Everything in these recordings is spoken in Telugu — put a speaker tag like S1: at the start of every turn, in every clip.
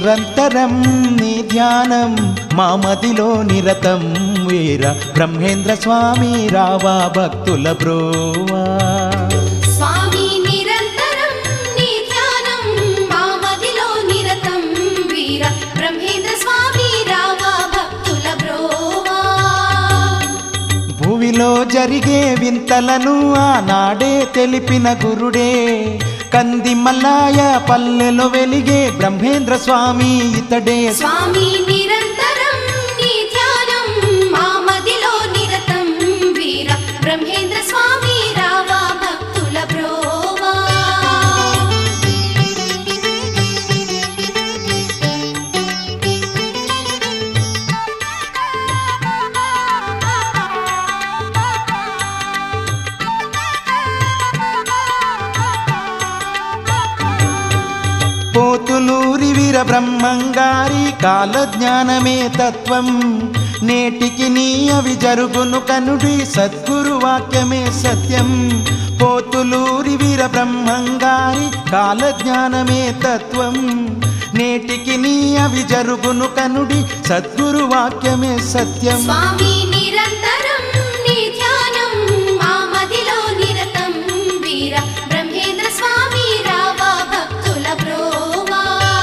S1: నిరంతరం నీ ధ్యానం మా మదిలో నిరతం వీర బ్రహ్మేంద్ర స్వామి రావా భక్తుల బ్రోవా
S2: స్వామి నిరంతరం నీ ధ్యానం మా మదిలో నిరతం వీర బ్రహ్మేంద్ర స్వామి రావా భక్తుల బ్రోవా
S1: భూమిలో జరిగే వింతలను ఆనాడే తెలిపిన గురుడే కంది మల్లాయ పల్లెలో వెలిగే బ్రహ్మేంద్ర స్వామి ఇతడే
S2: స్వామి నిరంతరం నీ ధ్యానం మా మదిలో నిరతం వీర బ్రహ్మేంద్ర స్వామి రావా భక్తుల బ్రోవా
S1: పోతులూరి వీర బ్రహ్మంగారి కాల జ్ఞానమే తత్వం నేటికి నీ అవి జరుగును కనుడి సద్గురు వాక్యమే సత్యం పోతులూరి వీర బ్రహ్మంగారి కాల జ్ఞానమే తత్వం నేటికి నీ అవి జరుగును కనుడి సద్గురు వాక్యమే సత్యం
S2: స్వామి నిరంతరం నీ ధ్యానం మా మదిలో నిరతం వీర బ్రహ్మేంద్ర స్వామి రావా భక్తుల బ్రోవా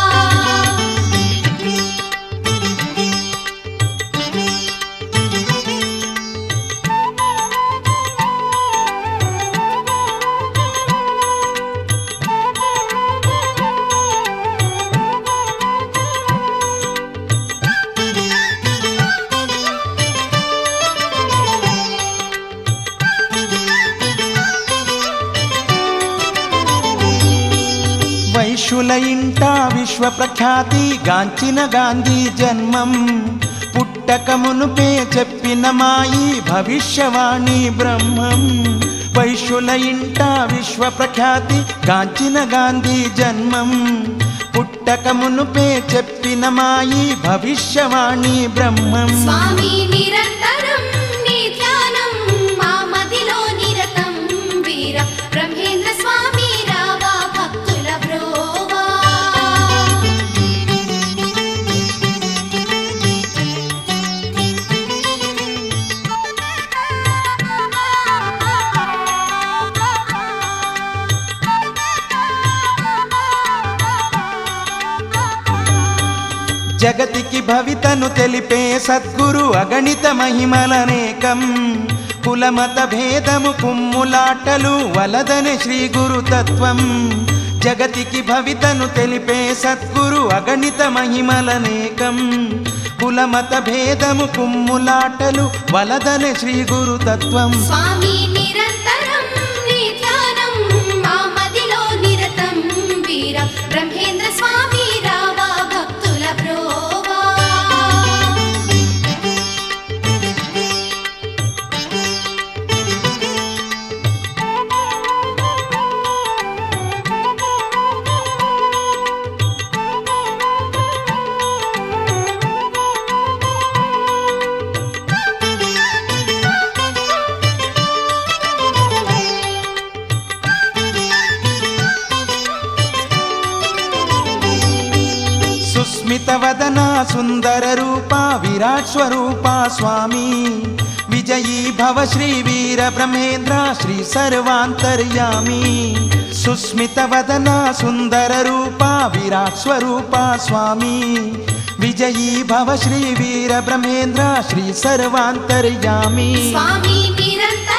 S1: వైశ్యుల ఇంట విశ్వ ప్రఖ్యాతి గాంచిన గాంధీ జన్మం పుట్టక మునుపే చెప్పిన మాయి భవిష్యవాణి బ్రహ్మం వైశ్యుల ఇంట విశ్వ ప్రఖ్యాతి గాంచిన గాంధీ జన్మం పుట్టక మునుపే చెప్పిన మాయి భవిష్యవాణి బ్రహ్మం
S2: స్వామి నిరంతరం నీ ధ్యానం మా మదిలో నిరతం వీర బ్రహ్మేంద్ర స్వామి రావా భక్తుల బ్రోవా
S1: జగతికి భవితను తెలిపే సద్గురు అగణిత మహిమలనేకం కులమత భేదము కుమ్ములాటలు వలదని శ్రీ గురు తత్వం జగతికి భవితను తెలిపే సద్గురు అగణిత మహిమలనేకం కులమత భేదము కుమ్ములాటలు వలదని శ్రీ గురు తత్వం
S2: స్వామి నిరంతరం నీ ధ్యానం మా మదిలో నిరతం వీర బ్రహ్మేంద్ర స్వామి రావా భక్తుల బ్రోవా
S1: సుస్మిత వదన సుందర రూప విరాట్ స్వరూప స్వామి విజయీ భవ శ్రీ వీర బ్రహ్మేంద్ర శ్రీ సర్వాంతర్యామి సుస్మిత వదన సుందర రూప విరాట్ స్వరూప స్వామి విజయీ భవ శ్రీ వీర బ్రహ్మేంద్ర శ్రీ సర్వాంతర్యామి
S2: స్వామి నిరంతరం